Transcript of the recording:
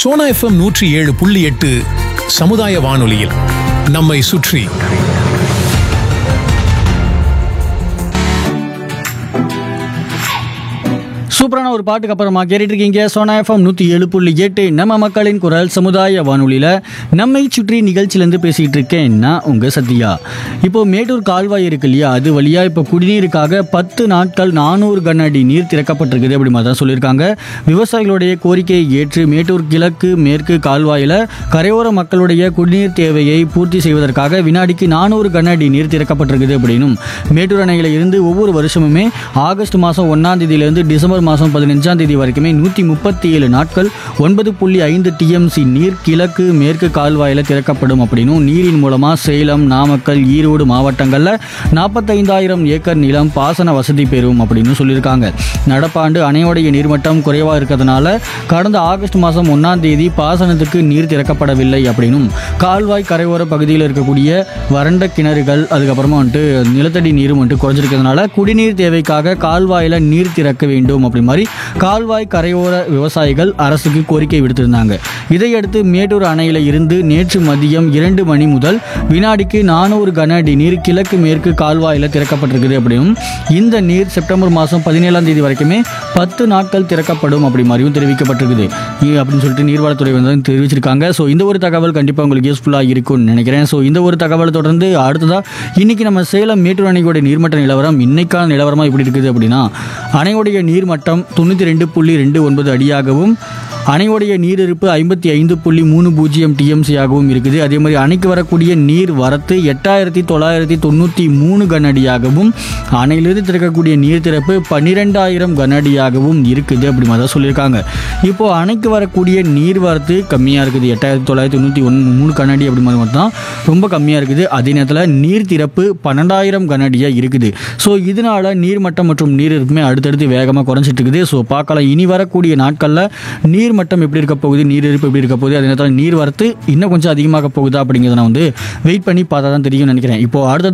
Sona FM நூற்றி ஏழு புள்ளி எட்டு சமுதாய வானொலியில் நம்மை சுற்றி சூப்பரான ஒரு பாட்டுக்கு அப்புறமா கேட்டுட்டு இருக்கீங்க சோனா எஃப்எம் நூற்றி ஏழு புள்ளி எட்டு நம்ம மக்களின் குரல் சமுதாய வானொலியில் நம்மை சுற்றி நிகழ்ச்சியிலேருந்து பேசிகிட்டு இருக்கேன் நான் உங்கள் சத்யா இப்போ மேட்டூர் கால்வாய் இருக்கு இல்லையா அது வழியாக இப்போ குடிநீருக்காக பத்து நாட்கள் நானூறு கன அடி நீர் திறக்கப்பட்டிருக்குது அப்படி மாதிரி தான் சொல்லியிருக்காங்க விவசாயிகளுடைய கோரிக்கையை ஏற்று மேட்டூர் கிழக்கு மேற்கு கால்வாயில் கரையோர மக்களுடைய குடிநீர் தேவையை பூர்த்தி செய்வதற்காக வினாடிக்கு நானூறு கன அடி நீர் திறக்கப்பட்டிருக்குது அப்படின்னும் மேட்டூர் அணையில் இருந்து ஒவ்வொரு வருஷமுமே ஆகஸ்ட் மாதம் ஒன்றாம் தேதியிலிருந்து டிசம்பர் மாதம் பதினஞ்சாம் தேதி வரைக்குமே நூற்றி முப்பத்தி ஏழு நாட்கள் ஒன்பது புள்ளி ஐந்து டிஎம்சி நீர் கிழக்கு மேற்கு கால்வாயில் திறக்கப்படும் அப்படின்னும் நீரின் மூலமாக சேலம் நாமக்கல் ஈரோடு மாவட்டங்களில் நாற்பத்தைந்தாயிரம் ஏக்கர் நிலம் பாசன வசதி பெறும் அப்படின்னு சொல்லியிருக்காங்க நடப்பாண்டு அணையோடைய நீர்மட்டம் குறைவாக இருக்கிறதுனால கடந்த ஆகஸ்ட் மாதம் ஒன்றாம் தேதி பாசனத்துக்கு நீர் திறக்கப்படவில்லை அப்படின்னும் கால்வாய் கரையோர பகுதியில் இருக்கக்கூடிய வறண்ட கிணறுகள் அதுக்கப்புறமா வந்துட்டு நிலத்தடி நீரும் வந்துட்டு குறைஞ்சிருக்கிறதுனால குடிநீர் தேவைக்காக கால்வாயில் நீர் திறக்க வேண்டும் அப்படி மாதிரி கால்வாய் கரையோர விவசாயிகள் அரசுக்கு கோரிக்கை விடுத்திருந்தாங்க இதையடுத்து மேட்டூர் அணையில் இருந்து நேற்று மதியம் இரண்டு மணி முதல் வினாடிக்கு நானூறு கன அடி நீர் கிழக்கு மேற்கு கால்வாயில் திறக்கப்பட்டிருக்குது அப்படின்னும் இந்த நீர் செப்டம்பர் மாதம் பதினேழாம் தேதி வரைக்குமே பத்து நாட்கள் திறக்கப்படும் அப்படி மாதிரியும் தெரிவிக்கப்பட்டிருக்குது இ- அப்படின்னு சொல்லிட்டு நீர்வளத்துறை வந்து தெரிவிச்சிருக்காங்க ஸோ இந்த ஒரு தகவல் கண்டிப்பாக உங்களுக்கு யூஸ்ஃபுல்லாக இருக்கும்னு நினைக்கிறேன் ஸோ இந்த ஒரு தகவலை தொடர்ந்து அடுத்ததாக இன்னைக்கு நம்ம சேலம் மேட்டூர் அணையோட நீர்மட்ட நிலவரம் இன்னைக்கான நிலவரமாக எப்படி இருக்குது அப்படின்னா அணையோடைய நீர்மட்டம் தொண்ணூற்றி ரெண்டு புள்ளி ரெண்டு ஒன்பது அடியாகவும் அணையோடைய நீரிருப்பு ஐம்பத்தி ஐந்து புள்ளி மூணு பூஜ்ஜியம் டிஎம்சியாகவும் இருக்குது அதே மாதிரி அணைக்கு வரக்கூடிய நீர் வரத்து எட்டாயிரத்தி தொள்ளாயிரத்தி தொண்ணூற்றி மூணு கனஅடியாகவும் அணையிலிருந்து திறக்கக்கூடிய நீர் திறப்பு பன்னிரெண்டாயிரம் கனஅடியாகவும் இருக்குது அப்படி மாதிரி தான் சொல்லியிருக்காங்க இப்போ அணைக்கு வரக்கூடிய நீர் வரத்து கம்மியாக இருக்குது எட்டாயிரத்தி தொள்ளாயிரத்தி தொண்ணூற்றி ஒன் மூணு கனஅடி அப்படி மாதிரி மட்டும் தான் ரொம்ப கம்மியாக இருக்குது அதே நேரத்தில் நீர் திறப்பு பன்னெண்டாயிரம் கனஅடியாக இருக்குது ஸோ இதனால நீர்மட்டம் மற்றும் நீர் இருப்புமே அடுத்தடுத்து வேகமாக குறைஞ்சிட்டு இருக்குது ஸோ பார்க்கலாம் இனி வரக்கூடிய நாட்களில் நீர் மட்டம் எப்படி இருக்க போகுது நீர் இருப்பு எப்படி இருக்க போகுது அதே நேரத்தில் நீர் வரத்து இன்னும் கொஞ்சம் அதிகமாக போகுதா அப்படிங்கிறத நான் வந்து வெயிட் பண்ணி பார்த்தா தான் தெரியும்னு நினைக்கிறேன் இப்போ அடுத்த